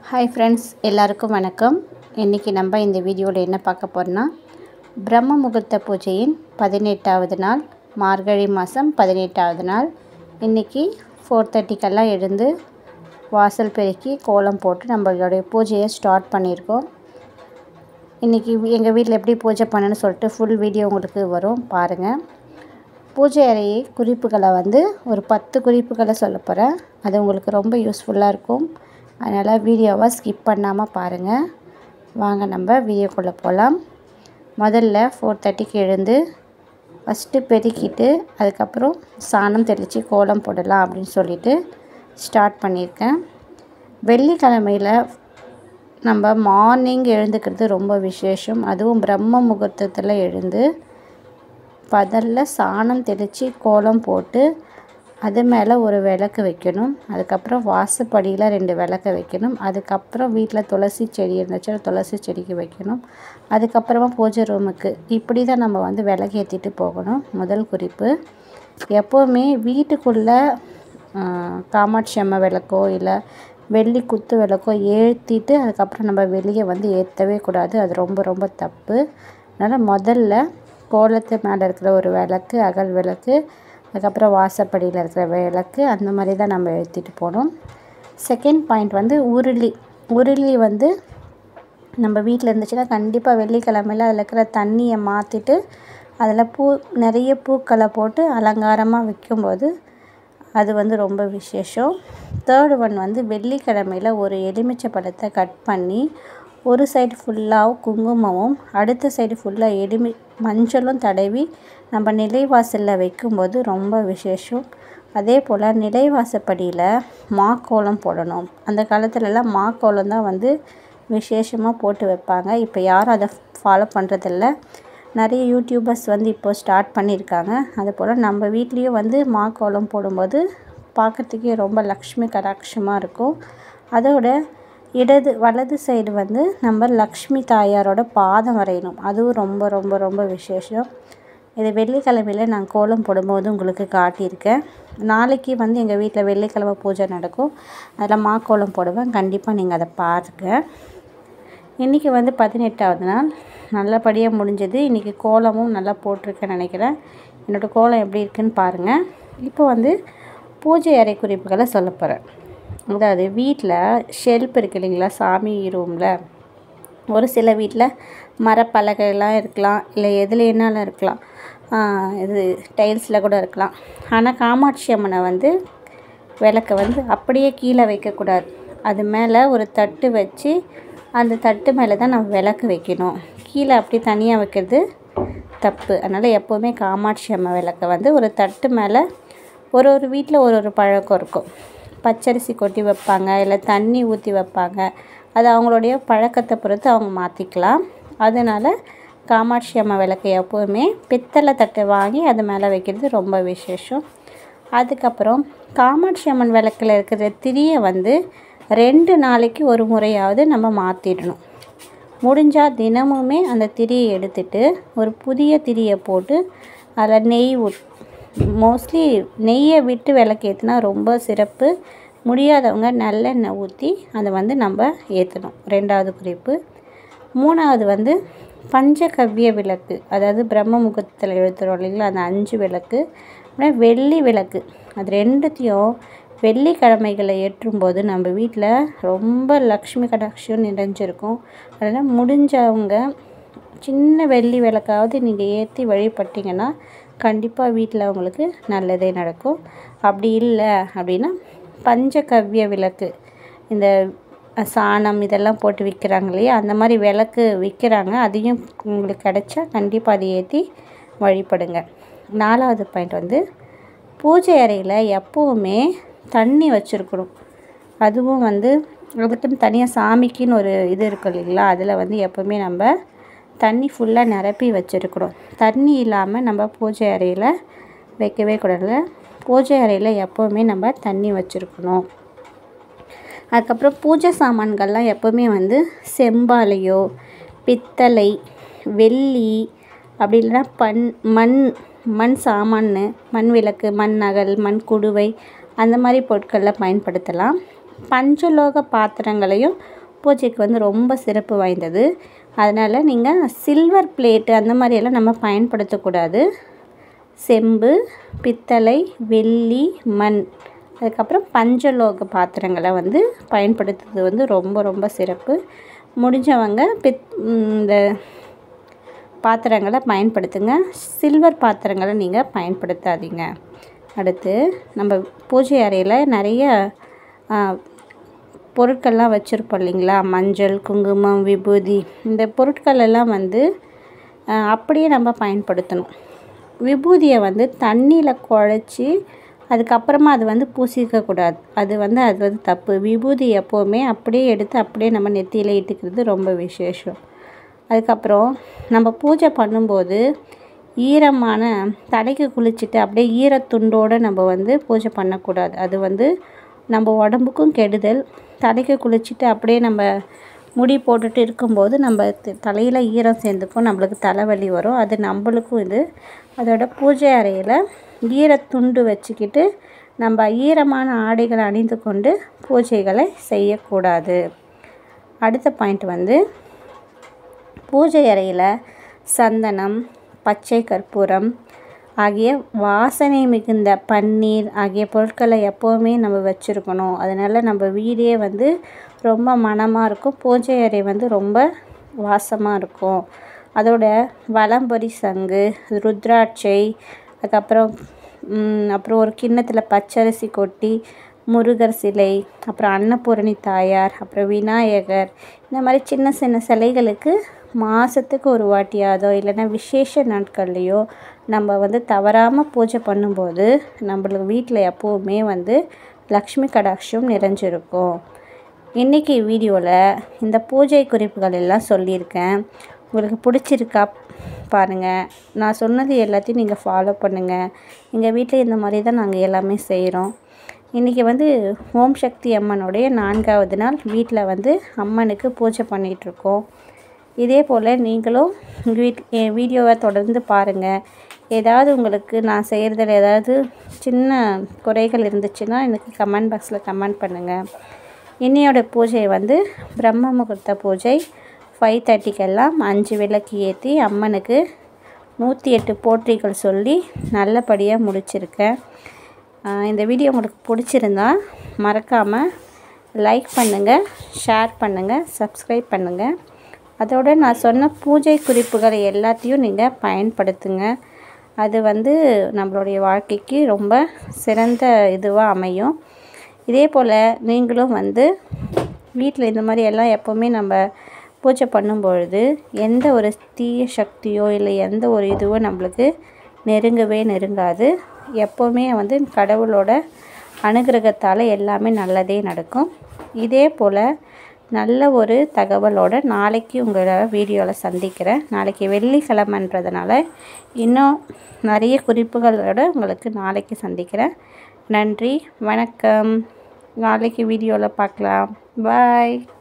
hi friends எல்லாருக்கும் வணக்கம் இன்றைக்கி நம்ம இந்த வீடியோவில் என்ன பார்க்க போகிறோன்னா பிரம்ம முகூர்த்த பூஜையின் பதினெட்டாவது நாள் மார்கழி மாதம் பதினெட்டாவது நாள் இன்றைக்கி ஃபோர் தேர்ட்டிக்கெல்லாம் எழுந்து வாசல் பெருக்கி கோலம் போட்டு நம்மளுடைய பூஜையை ஸ்டார்ட் பண்ணியிருக்கோம் இன்றைக்கி எங்கள் வீட்டில் எப்படி பூஜை பண்ணணும்னு சொல்லிட்டு ஃபுல் வீடியோ உங்களுக்கு வரும் பாருங்கள் பூஜை அறையை குறிப்புகளை வந்து ஒரு பத்து குறிப்புகளை சொல்ல போகிறேன் அது உங்களுக்கு ரொம்ப யூஸ்ஃபுல்லாக இருக்கும் அதனால் வீடியோவை ஸ்கிப் பண்ணாமல் பாருங்கள் வாங்க நம்ம வீடியோக்குள்ளே போகலாம் முதல்ல ஃபோர் தேர்ட்டிக்கு எழுந்து ஃபஸ்ட்டு பெருக்கிட்டு அதுக்கப்புறம் சாணம் தெளித்து கோலம் போடலாம் அப்படின்னு சொல்லிட்டு ஸ்டார்ட் பண்ணியிருக்கேன் வெள்ளிக்கிழமையில் நம்ம மார்னிங் எழுந்துக்கிறது ரொம்ப விசேஷம் அதுவும் பிரம்ம முகூர்த்தத்தில் எழுந்து பதல்ல சாணம் தெளித்து கோலம் போட்டு அது மேலே ஒரு விளக்கு வைக்கணும் அதுக்கப்புறம் வாசப்படியில் ரெண்டு விளக்கு வைக்கணும் அதுக்கப்புறம் வீட்டில் துளசி செடி இருந்துச்சுன்னா துளசி செடிக்கு வைக்கணும் அதுக்கப்புறமா பூஜை ரூமுக்கு இப்படி தான் நம்ம வந்து விளக்கு ஏற்றிட்டு போகணும் முதல் குறிப்பு எப்போவுமே வீட்டுக்குள்ளே காமாட்சி அம்மா விளக்கோ இல்லை வெள்ளி குத்து விளக்கோ ஏற்றிட்டு அதுக்கப்புறம் நம்ம வெளியே வந்து ஏற்றவே கூடாது அது ரொம்ப ரொம்ப தப்பு அதனால் முதல்ல கோலத்து மேலே இருக்கிற ஒரு விளக்கு அகல் விளக்கு அதுக்கப்புறம் வாசப்படியில் இருக்கிற விளக்கு அந்த மாதிரி தான் நம்ம ஏற்றிட்டு போகணும் செகண்ட் பாயிண்ட் வந்து உருளி உருளி வந்து நம்ம வீட்டில் இருந்துச்சுன்னா கண்டிப்பாக வெள்ளிக்கிழமையில் அதில் இருக்கிற தண்ணியை மாற்றிட்டு அதில் பூ நிறைய பூக்களை போட்டு அலங்காரமாக வைக்கும்போது அது வந்து ரொம்ப விசேஷம் தேர்டு ஒன் வந்து வெள்ளிக்கிழமையில் ஒரு எலுமிச்சை பழத்தை கட் பண்ணி ஒரு சைடு ஃபுல்லாக குங்குமமும் அடுத்த சைடு ஃபுல்லாக எலுமி மஞ்சளும் தடவி நம்ம நிலைவாசலில் வைக்கும்போது ரொம்ப விசேஷம் அதே போல் நிலைவாசப்படியில் மாக்கோலம் போடணும் அந்த காலத்துலலாம் மாக்கோலம் தான் வந்து விசேஷமாக போட்டு வைப்பாங்க இப்போ யாரும் அதை ஃபாலோ பண்ணுறதில்ல நிறைய யூடியூபர்ஸ் வந்து இப்போ ஸ்டார்ட் பண்ணியிருக்காங்க அது போல் நம்ம வீட்லேயும் வந்து மாக்கோலம் போடும்போது பார்க்குறதுக்கே ரொம்ப லக்ஷ்மி கடாட்சமாக இருக்கும் அதோட இடது வலது சைடு வந்து நம்ம லக்ஷ்மி தாயாரோட பாதம் வரையணும் அதுவும் ரொம்ப ரொம்ப ரொம்ப விசேஷம் இது வெள்ளிக்கிழமையில் நான் கோலம் போடும்போது உங்களுக்கு காட்டியிருக்கேன் நாளைக்கு வந்து எங்கள் வீட்டில் வெள்ளிக்கிழமை பூஜை நடக்கும் அதில் மா கோலம் போடுவேன் கண்டிப்பாக நீங்கள் அதை பாருங்கள் இன்றைக்கி வந்து பதினெட்டாவது நாள் நல்லபடியாக முடிஞ்சது இன்றைக்கி கோலமும் நல்லா போட்டிருக்கேன்னு நினைக்கிறேன் என்னோடய கோலம் எப்படி இருக்குன்னு பாருங்கள் இப்போ வந்து பூஜை அறை குறிப்புகளை சொல்ல போகிறேன் அதாவது வீட்டில் ஷெல்ப் இருக்கு இல்லைங்களா சாமி ரூமில் ஒரு சில வீட்டில் மரப்பலகைலாம் இருக்கலாம் இல்லை எதில் என்னாலும் இருக்கலாம் இது டைல்ஸில் கூட இருக்கலாம் ஆனால் காமாட்சி அம்மனை வந்து விளக்கை வந்து அப்படியே கீழே வைக்கக்கூடாது அது மேலே ஒரு தட்டு வச்சு அந்த தட்டு மேலே தான் நம்ம விளக்கு வைக்கணும் கீழே அப்படி தனியாக வைக்கிறது தப்பு அதனால் எப்போவுமே காமாட்சி அம்மா விளக்கை வந்து ஒரு தட்டு மேலே ஒரு ஒரு வீட்டில் ஒரு ஒரு பழக்கம் இருக்கும் பச்சரிசி கொட்டி வைப்பாங்க இல்லை தண்ணி ஊற்றி வைப்பாங்க அது அவங்களுடைய பழக்கத்தை பொறுத்து அவங்க மாற்றிக்கலாம் அதனால் காமாட்சி அம்மா விளக்கை எப்போவுமே பித்தளை தட்டை வாங்கி அது மேலே வைக்கிறது ரொம்ப விசேஷம் அதுக்கப்புறம் காமாட்சி அம்மன் விளக்கில் இருக்கிற திரியை வந்து ரெண்டு நாளைக்கு ஒரு முறையாவது நம்ம மாற்றிடணும் முடிஞ்சால் தினமுமே அந்த திரியை எடுத்துட்டு ஒரு புதிய திரியை போட்டு அதில் நெய் ஊத் மோஸ்ட்லி நெய்யை விட்டு விளக்கேற்றினா ரொம்ப சிறப்பு முடியாதவங்க நல்லெண்ணெய் ஊற்றி அதை வந்து நம்ம ஏற்றணும் ரெண்டாவது குறிப்பு மூணாவது வந்து பஞ்சகவ்ய விளக்கு அதாவது பிரம்ம முகத்தில் எழுத்துறோம் இல்லைங்களா அந்த அஞ்சு விளக்கு அப்புறம் வெள்ளி விளக்கு அது ரெண்டுத்தையும் வெள்ளிக்கிழமைகளை ஏற்றும்போது நம்ம வீட்டில் ரொம்ப லக்ஷ்மி கடாட்சியம் நிறைஞ்சிருக்கும் அதனால் முடிஞ்சவங்க சின்ன வெள்ளி விளக்காவது நீங்கள் ஏற்றி வழிபட்டிங்கன்னா கண்டிப்பாக வீட்டில் அவங்களுக்கு நல்லதே நடக்கும் அப்படி இல்லை அப்படின்னா பஞ்சகவ்ய விளக்கு இந்த சாணம் இதெல்லாம் போட்டு விற்கிறாங்க இல்லையா அந்த மாதிரி விளக்கு விற்கிறாங்க அதையும் உங்களுக்கு கிடைச்சா கண்டிப்பாக அதை ஏற்றி வழிபடுங்க நாலாவது பாயிண்ட் வந்து பூஜை அறையில் எப்போவுமே தண்ணி வச்சுருக்கணும் அதுவும் வந்து அதுக்குன்னு தனியாக சாமிக்குன்னு ஒரு இது இருக்கும் இல்லைங்களா அதில் வந்து எப்போவுமே நம்ம தண்ணி ஃபுல்லாக நிரப்பி வச்சுருக்கணும் தண்ணி இல்லாமல் நம்ம பூஜை அறையில் வைக்கவே கூடாது பூஜை அறையில் எப்போவுமே நம்ம தண்ணி வச்சுருக்கணும் அதுக்கப்புறம் பூஜை சாமான்கள்லாம் எப்போவுமே வந்து செம்பாலையோ பித்தளை வெள்ளி அப்படி இல்லைன்னா பண் மண் மண் சாமான் மண் விளக்கு மண் அகல் மண் குடுவை அந்த மாதிரி பொருட்களில் பயன்படுத்தலாம் பஞ்சலோக பாத்திரங்களையும் பூஜைக்கு வந்து ரொம்ப சிறப்பு வாய்ந்தது அதனால் நீங்கள் சில்வர் பிளேட்டு அந்த மாதிரியெல்லாம் நம்ம பயன்படுத்தக்கூடாது செம்பு பித்தளை வெள்ளி மண் அதுக்கப்புறம் பஞ்சலோக பாத்திரங்களை வந்து பயன்படுத்துறது வந்து ரொம்ப ரொம்ப சிறப்பு முடிஞ்சவங்க பித் இந்த பாத்திரங்களை பயன்படுத்துங்க சில்வர் பாத்திரங்களை நீங்கள் பயன்படுத்தாதீங்க அடுத்து நம்ம பூஜை அறையில் நிறைய பொருட்கள்லாம் வச்சுருப்போம் இல்லைங்களா மஞ்சள் குங்குமம் விபூதி இந்த பொருட்கள் எல்லாம் வந்து அப்படியே நம்ம பயன்படுத்தணும் விபூதியை வந்து தண்ணியில் குழச்சி அதுக்கப்புறமா அது வந்து பூசிக்கக்கூடாது அது வந்து அது வந்து தப்பு விபூதி எப்போவுமே அப்படியே எடுத்து அப்படியே நம்ம நெத்தியில் இட்டுக்கிறது ரொம்ப விசேஷம் அதுக்கப்புறம் நம்ம பூஜை பண்ணும்போது ஈரமான தலைக்கு குளிச்சுட்டு அப்படியே ஈரத்துண்டோடு நம்ம வந்து பூஜை பண்ணக்கூடாது அது வந்து நம்ம உடம்புக்கும் கெடுதல் தலைக்கு குளிச்சுட்டு அப்படியே நம்ம முடி போட்டுட்டு இருக்கும்போது நம்ம தலையில் ஈரம் சேர்ந்துக்கும் நம்மளுக்கு தலைவலி வரும் அது நம்மளுக்கும் இது அதோட பூஜை அறையில் ஈரத்துண்டு வச்சுக்கிட்டு நம்ம ஈரமான ஆடைகளை அணிந்து கொண்டு பூஜைகளை செய்யக்கூடாது அடுத்த பாயிண்ட் வந்து பூஜை அறையில் சந்தனம் பச்சை கற்பூரம் ஆகிய வாசனை மிகுந்த பன்னீர் ஆகிய பொருட்களை எப்போவுமே நம்ம வச்சுருக்கணும் அதனால் நம்ம வீடே வந்து ரொம்ப மனமாக இருக்கும் பூஜை அறை வந்து ரொம்ப வாசமாக இருக்கும் அதோட வலம்பொரி சங்கு ருத்ராட்சை அதுக்கப்புறம் அப்புறம் ஒரு கிண்ணத்தில் பச்சரிசி கொட்டி முருகர் சிலை அப்புறம் அன்னபூரணி தாயார் அப்புறம் விநாயகர் இந்த மாதிரி சின்ன சின்ன சிலைகளுக்கு மாதத்துக்கு ஒரு வாட்டியாவதோ இல்லைன்னா விசேஷ நாட்கள்லையோ நம்ம வந்து தவறாமல் பூஜை பண்ணும்போது நம்மளுக்கு வீட்டில் எப்போவுமே வந்து லக்ஷ்மி கடாட்சம் நிறைஞ்சிருக்கும் இன்றைக்கி வீடியோவில் இந்த பூஜை குறிப்புகள் எல்லாம் சொல்லியிருக்கேன் உங்களுக்கு பிடிச்சிருக்கா பாருங்கள் நான் சொன்னது எல்லாத்தையும் நீங்கள் ஃபாலோ பண்ணுங்கள் எங்கள் வீட்டில் இந்த மாதிரி தான் நாங்கள் எல்லாமே செய்கிறோம் இன்றைக்கி வந்து ஓம் சக்தி அம்மனுடைய நான்காவது நாள் வீட்டில் வந்து அம்மனுக்கு பூஜை பண்ணிகிட்ருக்கோம் இதே போல் நீங்களும் வீட் என் வீடியோவை தொடர்ந்து பாருங்கள் ஏதாவது உங்களுக்கு நான் செய்கிறதுல ஏதாவது சின்ன குறைகள் இருந்துச்சுன்னா எனக்கு கமெண்ட் பாக்ஸில் கமெண்ட் பண்ணுங்கள் இன்னையோட பூஜை வந்து பிரம்ம முகூர்த்த பூஜை ஃபைவ் தேர்ட்டிக்கெல்லாம் அஞ்சு விளக்கு ஏற்றி அம்மனுக்கு நூற்றி எட்டு போற்றிகள் சொல்லி நல்லபடியாக முடிச்சிருக்கேன் இந்த வீடியோ உங்களுக்கு பிடிச்சிருந்தா மறக்காமல் லைக் பண்ணுங்கள் ஷேர் பண்ணுங்கள் சப்ஸ்கிரைப் பண்ணுங்கள் அதோடு நான் சொன்ன பூஜை குறிப்புகள் எல்லாத்தையும் நீங்கள் பயன்படுத்துங்க அது வந்து நம்மளுடைய வாழ்க்கைக்கு ரொம்ப சிறந்த இதுவாக அமையும் இதே போல் நீங்களும் வந்து வீட்டில் இந்த மாதிரி எல்லாம் எப்போவுமே நம்ம பூஜை பண்ணும்பொழுது எந்த ஒரு தீய சக்தியோ இல்லை எந்த ஒரு இதுவோ நம்மளுக்கு நெருங்கவே நெருங்காது எப்போவுமே வந்து கடவுளோட அனுகிரகத்தால் எல்லாமே நல்லதே நடக்கும் இதே போல் நல்ல ஒரு தகவலோடு நாளைக்கு உங்களை வீடியோவில் சந்திக்கிறேன் நாளைக்கு வெள்ளிக்கிழமைன்றதுனால இன்னும் நிறைய குறிப்புகளோடு உங்களுக்கு நாளைக்கு சந்திக்கிறேன் நன்றி வணக்கம் நாளைக்கு வீடியோவில் பார்க்கலாம் பாய்